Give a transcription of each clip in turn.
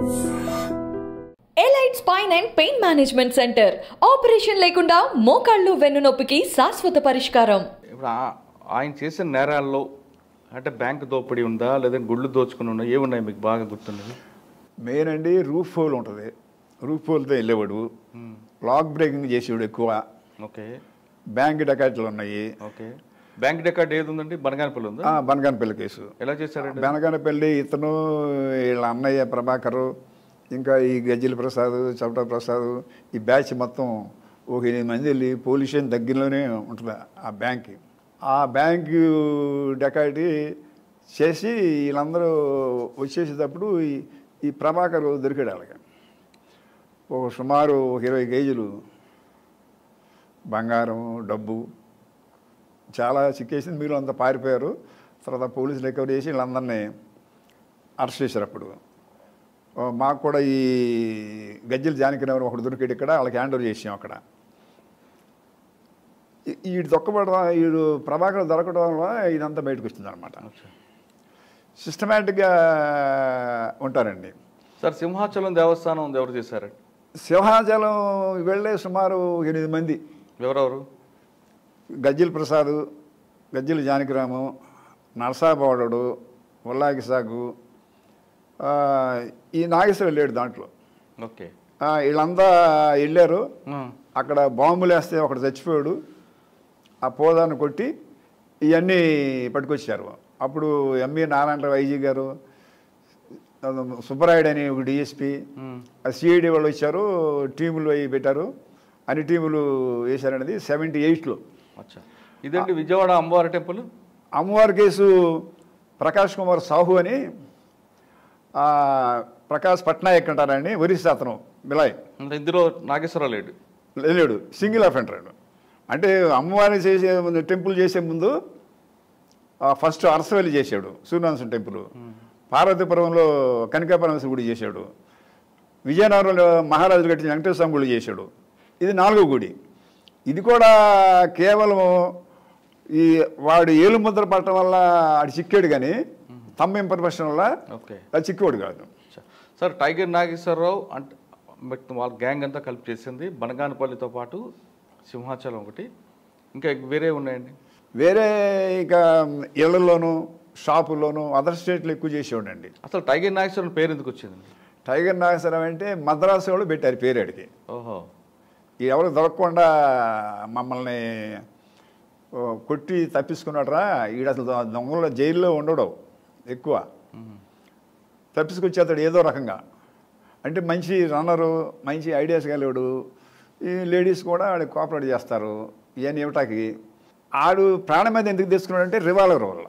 Elite spine and pain management centre operation లేకుండా మోకాళ్ళు వెన్నునొప్పికి శాశ్వత పరిష్కారం ఇప్పుడు ఆ- ఆయన చేసిన నేరాల్లో అంటే బ్యాంక్ దోపిడీ ఉందా లేదంటే గుళ్ళు దోచుకుని ఉందా ఏమున్నాయి మీకు బాగా గుర్తున్నది మెయిన్ అండి రూఫ్ హోల్ ఉంటుంది రూఫ్ హోల్తో వెళ్ళేవాడు లాక్ బ్రేకింగ్ చేసేవాడు ఎక్కువ ఓకే బ్యాంక్ డకాట్లు ఉన్నాయి ఓకే బ్యాంక్ రికార్డ్ ఏది ఉందండి బనగానపల్లి ఉందా ఆ, బనగానపల్లి కేసు ఎలా చేశారండి బనగానపల్లి ఇతను వీళ్ళ అన్నయ్య ప్రభాకరు ఇంకా ఈ గజ్జిల ప్రసాద్ చవట ప్రసాద్ ఈ బ్యాచ్ మొత్తం ఒక ఎనిమిది మంది వెళ్ళి పోలీస్ స్టేషన్ దగ్గరలోనే ఉంటుంది ఆ బ్యాంక్ ఆ బ్యాంకు డకాటి చేసి వీళ్ళందరూ వచ్చేసేటప్పుడు ఈ ఈ ప్రభాకర్ దొరికాడు అలాగా ఒక సుమారు ఒక ఇరవై కేజీలు బంగారం డబ్బు చాలా చిక్కేసింది మీరు అంతా పారిపోయారు తర్వాత పోలీసులు రికవరీ చేసి వీళ్ళందరినీ అరెస్ట్ చేశారు అప్పుడు ఓ, మాకు కూడా ఈ గజ్జల జానకిరావు ఒకడు దొరికాడు ఇక్కడ వాళ్ళకి హ్యాండ్ ఓవర్ చేసాం అక్కడ ఈ- ఈ దొక్కబడడం వీడు ప్రభాకర్ దొరకడం వల్ల ఇదంతా బయటకు వచ్చింది అనమాట సిస్టమేటిక్గా ఉంటారండి సార్ సింహాచలం దేవస్థానం ఉంది ఎవరు చేశారండి సింహాచలం వెళ్ళే సుమారు ఎనిమిది మంది ఎవరెవరు గజ్జిల ప్రసాద్ గజ్జిల జానకిరాము నరసాబోడడు ఉల్లాకి సాగు ఆ, ఈ నాగేశ్వర వెళ్ళాడు దాంట్లో ఓకే ఆ, వీళ్ళంతా వెళ్ళారు ఆ, అక్కడ బాంబులు వేస్తే ఒకడు చచ్చిపోయాడు ఆ పోదాన్ని కొట్టి ఇవన్నీ పట్టుకొచ్చారు అప్పుడు ఎంఈ నారాయణ వైజీ గారు సుబ్బరాయుడు అని ఒక డిఎస్పి ఉమ్, సిఐడి వాళ్ళు వచ్చారు టీములు అవి పెట్టారు అన్ని టీములు వేశారనేది సెవెంటీ ఎయిట్లో అచ్చా ఇదండి విజయవాడ అమ్మవారి టెంపుల్ అమ్మవారి కేసు ప్రకాష్ కుమార్ సాహు అని ఆ, ప్రకాష్ పట్నాయక్ అంటారండి ఒరిస్సా అతను మిలాయ్ అంటే ఇందులో నాగేశ్వరరావు లేడు లేడు సింగిల్ అఫెండర్ అంటే అమ్మవారిని చేసే ముందు టెంపుల్ చేసే ముందు ఆ, ఫస్ట్ అరసవల్లి చేశాడు సూర్యనారాయణ టెంపుల్ పార్వతీపురంలో కనకాపరమేశ్వర గుడి చేశాడు విజయనగరంలో మహారాజు కట్టిన వెంకటేశ్వర స్వామి గుడి చేశాడు ఇది నాలుగో గుడి ఇది కూడా కేవలం ఈ వాడు ఏలు ముద్ర పట్టడం వల్ల ఆడు చిక్కాడు కానీ తమ్మ ఇంపర్మేషన్ వల్ల ఓకే అది చిక్కోడు కాదు అచ్చా. సార్ టైగర్ నాగేశ్వరరావు అంటే మొత్తం వాళ్ళ గ్యాంగ్ అంతా కలిపి చేసింది బనగానపల్లితో పాటు సింహాచలం ఒకటి ఇంకా వేరే ఉన్నాయండి వేరే ఇక ఇళ్లలోనూ షాపుల్లోనూ అదర్ స్టేట్లు ఎక్కువ చేసేవాడండి అసలు టైగర్ నాగేశ్వరం పేరు ఎందుకు వచ్చింది టైగర్ నాగేశ్వరరావు అంటే మద్రాసు వాళ్ళు పెట్టారు పేరు ఆడికి ఓహో ఈ ఎవరు దొరకకుండా మమ్మల్ని ఓ, కొట్టి తప్పించుకున్నాడరా ఈడు అసలు దొ- దొంగలో జైల్లో ఉండడు ఎక్కువ తప్పించుకొచ్చేస్తాడు ఏదో రకంగా అంటే మంచి రన్నరు మంచి ఐడియాస్ కలిగాడు ఈ లేడీస్ కూడా ఆడికి కోఆపరేట్ చేస్తారు ఇవన్నీ ఇవ్వటానికి ఆడు ప్రాణం మీద ఎందుకు తీసుకున్నాడంటే రివాల్వర్ వల్ల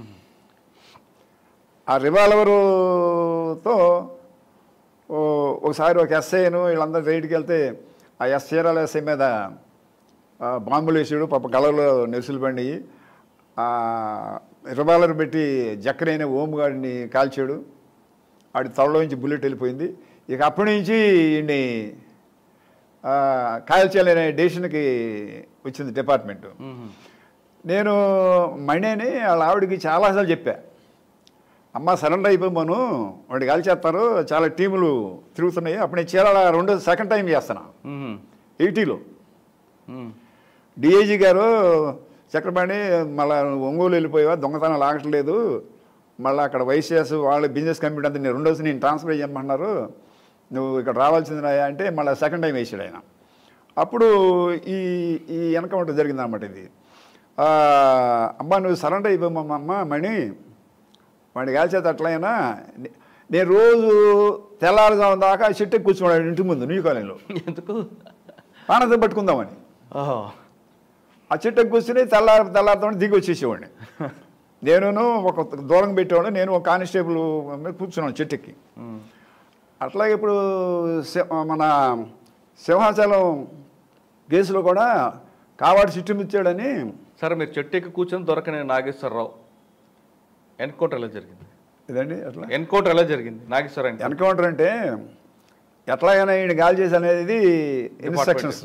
ఆ రివాల్వరుతో ఓ ఒకసారి ఒక ఎస్ఐను వీళ్ళందరూ రైడ్కి వెళ్తే ఆ ఎస్ చీరాల ఎస్ఐ మీద ఆ, బాంబులు వేసాడు పాప గలలో నెరుసులు బండి ఆ, రివాల్వర్ పెట్టి జక్కనైన ఓంగాడిని కాల్చాడు ఆడి తలలో నుంచి బుల్లెట్ వెళ్ళిపోయింది ఇక అప్పటి నుంచి ఈయన్ని ఆ, కాల్చాలనే డెసిషన్కి వచ్చింది డిపార్ట్మెంట్ మ్మ్. నేను మణిని వాళ్ళ ఆవిడకి చాలాసార్లు చెప్పా అమ్మ సరెండర్ అయిపోమను వాడికి కాల్చేస్తారు చాలా టీములు తిరుగుతున్నాయి అప్పుడు నేను చీరాల రెండో సెకండ్ టైం చేస్తున్నా మ్మ్. ఎయిటీలో మ్మ్. డిఐజీ గారు చక్రపాణి మళ్ళా ఒంగోలు వెళ్ళిపోయావా దొంగతనం లాగట్లేదు మళ్ళీ అక్కడ వైసీఎస్ వాళ్ళ బిజినెస్ కంపెనీ అంతా నేను రెండోసి నేను ట్రాన్స్ఫర్ చేయమన్నారు నువ్వు ఇక్కడ రావాల్సింది రాయా అంటే మళ్ళీ సెకండ్ టైం వేసాడు ఆయన అప్పుడు ఈ ఈ ఎన్కౌంటర్ జరిగింది అనమాట ఇది ఆ, అమ్మా నువ్వు సరెండర్ అయిపోమమ్మ అమ్మ మణి వాడిని కాల్చేది అట్లయినా నే- నేను రోజు తెల్లారుజాము దాకా చెట్టు కూర్చున్నాడు ఇంటి ముందు న్యూ కాలనీలో ఎందుకు పానతో పట్టుకుందామని ఓహో ఆ చెట్టు కూర్చుని తెల్లారి తెల్లారితో దిగి వచ్చేసేవాడిని నేను ఒక దూరం పెట్టేవాడు నేను ఒక కానిస్టేబుల్ మీద కూర్చున్నాను చెట్టుకి మ్మ్. అట్లాగే ఇప్పుడు సి- మన సింహాచలం కేసులో కూడా కావాడు చుట్టుమిచ్చాడని సరే మీరు చెట్టు ఎక్కి కూర్చొని దొరకని నాగేశ్వరరావు ఎన్కౌంటర్ ఎలా జరిగింది ఇదండి అట్లా ఎన్కౌంటర్ ఎలా జరిగింది నాగేశ్వర ఎన్కౌంటర్ అంటే ఎట్లాగైనా ఈయన గాలి చేసి అనేది ఇన్స్ట్రక్షన్స్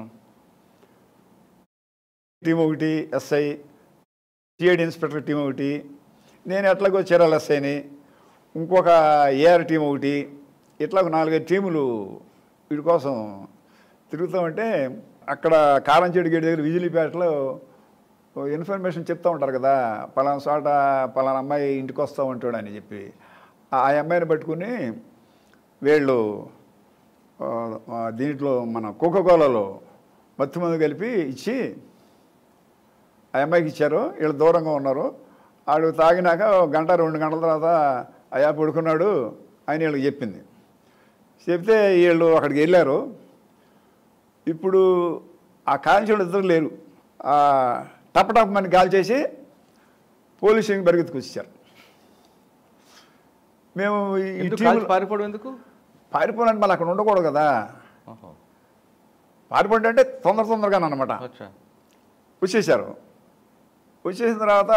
టీం ఒకటి ఎస్ఐ సిఐడి ఇన్స్పెక్టర్ టీం ఒకటి నేను ఎట్లాగో చీరాల ఎస్ఐని ఇంకొక ఏఆర్ టీం ఒకటి ఇట్లా ఒక నాలుగైదు టీములు వీడి కోసం తిరుగుతామంటే అక్కడ కారంచేడు గేట్ దగ్గర విజిలీపేటలో ఓ ఇన్ఫర్మేషన్ చెప్తూ ఉంటారు కదా పలానా చోట పలానా అమ్మాయి ఇంటికి వస్తూ ఉంటాడు అని చెప్పి ఆ అమ్మాయిని పట్టుకుని వీళ్ళు ఆ, ఆ, దీంట్లో మన కోకోకోలలో మత్తు మందు కలిపి ఇచ్చి ఆ అమ్మాయికి ఇచ్చారు వీళ్ళు దూరంగా ఉన్నారు ఆడు తాగినాక ఒక గంట రెండు గంటల తర్వాత అయ్యా పడుకున్నాడు అని వీళ్ళకి చెప్పింది చెప్తే వీళ్ళు అక్కడికి వెళ్ళారు ఇప్పుడు ఆ కాల్చేవాళ్ళు ఇద్దరు లేరు ఆ టప్ టప్ మని కాల్ చేసి పోలీస్ స్టేషన్ పరిగెత్తుకు వచ్చారు మేము ఈ ఎందుకు టీములు కాల్చి పారిపోవడం ఎందుకు పారిపోవాలంటే మళ్ళీ అక్కడ ఉండకూడదు కదా ఓహో. పారిపోవడం అంటే తొందర తొందరగా అనమాట అచ్చా వచ్చేసారు వచ్చేసిన తర్వాత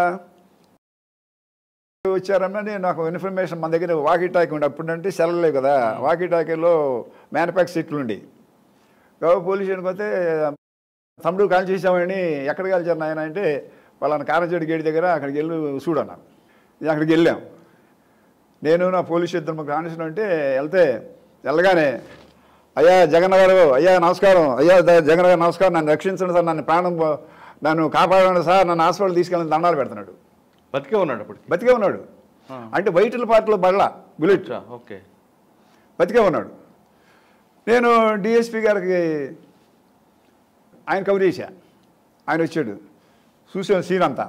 వచ్చారని నాకు ఇన్ఫర్మేషన్ మన దగ్గర వాకీ టాకీ ఉండే అప్పుడంటే సెలవు లేవు కదా వాకీ టాకీలో మ్యానుఫ్యాక్చర్ సీట్లు ఉండి కాబట్టి పోలీస్ స్టేషన్కి వస్తే తమ్ముడు కాల్ చేసామని ఎక్కడ కాల్చారు నాయన అంటే వాళ్ళని కారంచేడు గేట్ దగ్గర అక్కడికి వెళ్ళి చూడన్నారు ఇది అక్కడికి వెళ్ళాం నేను నా పోలీస్ ఇద్దరు కానిస్టేబుల్ అంటే వెళ్తే వెళ్ళగానే అయ్యా జగన్ గారు అయ్యా నమస్కారం అయ్యా ద- జగన్ గారు నమస్కారం నన్ను రక్షించండి సార్ నన్ను ప్రాణం పో- నన్ను కాపాడండి సార్ నన్ను హాస్పిటల్ తీసుకెళ్ళి దండాలు పెడుతున్నాడు బతికే ఉన్నాడు అప్పటికి బతికే ఉన్నాడు ఆ. అంటే వైటల్ పార్టీలో బడలా బుల్లెట్ అచ్చా ఓకే బతికే ఉన్నాడు నేను డిఎస్పి గారికి ఆయన కవర్ చేశా ఆయన వచ్చాడు చూసాను సీన్ అంతా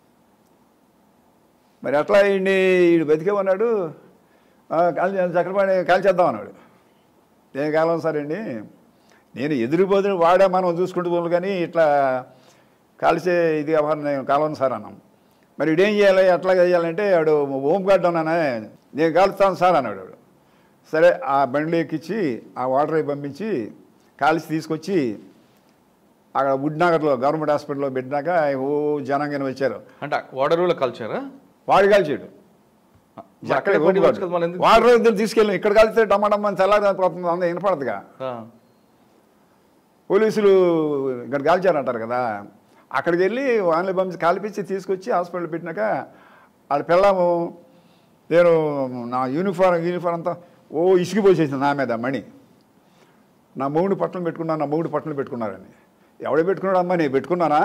మరి అట్లా ఈయన్ని ఈడు బతికే ఉన్నాడు ఆ, కాల్ చక్రపాణి కాల్ చేద్దాం అన్నాడు నేను కాలం సార్ అండి నేను ఎదురుపోతే వాడే మనం చూసుకుంటూ పోను కానీ ఇట్లా కాల్చే ఇది వ్యవహారం నేను కాలను సార్ అన్నాం మరి ఇడేం చేయాలి ఎట్లా చేయాలంటే వాడు హోమ్ గార్డ్ ఉన్నానే నేను కాలుస్తాను సార్ అన్నాడు వాడు సరే ఆ బండ్లు ఎక్కించి ఆ వాటర్ అయి పంపించి కాల్చి తీసుకొచ్చి అక్కడ వుడ్నగర్లో గవర్నమెంట్ హాస్పిటల్లో పెట్టినాక ఓ జనంగానే వచ్చారు అంటే ఓడరువులో కల్చరా వాడు కాల్చాడు అక్కడే పడి వచ్చు కదా మళ్ళీ ఎందుకు? వాటర్ ఇద్దరు తీసుకెళ్ళి ఇక్కడ కలిస్తే టమాటమ్మని తెల్లారిపోతుంది అంత వినపడదుగా ఆ. పోలీసులు ఇక్కడ కాల్చారంటారు కదా అక్కడికి వెళ్ళి వాళ్ళని పంపించి కాల్పించి తీసుకొచ్చి హాస్పిటల్ పెట్టినాక వాళ్ళ పిల్లము నేను నా యూనిఫారం యూనిఫారం అంతా ఓ ఇసిగిపోసేసింది నా మీద మణి నా మూడు పట్టలు పెట్టుకున్నాను నా మూడు పట్టలు పెట్టుకున్నారని ఎవడు పెట్టుకున్నాడు అమ్మా నేను పెట్టుకున్నానా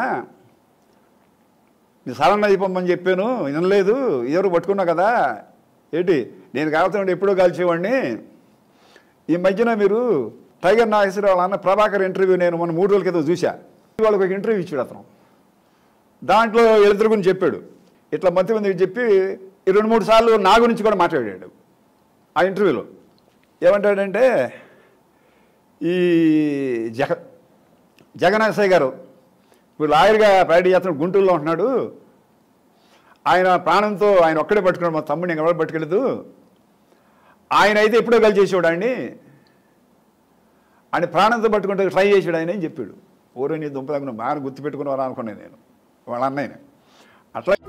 నీ సరణ అయిపోమని చెప్పాను వినలేదు ఎవరు పట్టుకున్నా కదా ఏంటి నేను కాలుతుంటే ఎప్పుడో కాల్చేవాడిని ఈ మధ్యన మీరు టైగర్ నాగేశ్వరరావు వాళ్ళ అన్న ప్రభాకర్ ఇంటర్వ్యూ నేను మొన్న మూడు రోజుల క్రితం చూసా వాళ్ళకి ఒక ఇంటర్వ్యూ ఇచ్చాడు అతను దాంట్లో ఎదురు గురించి చెప్పాడు ఇట్లా మంత్రి మందికి చెప్పి ఈ రెండు మూడు సార్లు నా గురించి కూడా మాట్లాడాడు ఆ ఇంటర్వ్యూలో ఏమంటాడంటే ఈ జగ జగన్నాథయ్య గారు ఇప్పుడు లాయర్గా ప్రాక్టీస్ చేస్తున్నాడు గుంటూరులో ఉంటున్నాడు ఆయన ప్రాణంతో ఆయన ఒక్కడే పట్టుకున్నాడు మా తమ్ముడిని ఎవరు పట్టుకెళ్ళదు ఆయన అయితే ఎప్పుడో కలిసి చేసేవాడు ఆయన్ని ఆయన ప్రాణంతో పట్టుకుంటే ట్రై చేసాడు ఆయన అని చెప్పాడు ఓరో నీ దుంప దగ్గర బాగా గుర్తుపెట్టుకున్నారా అనుకున్నాను నేను వాళ్ళ అన్నయ్యని అట్లా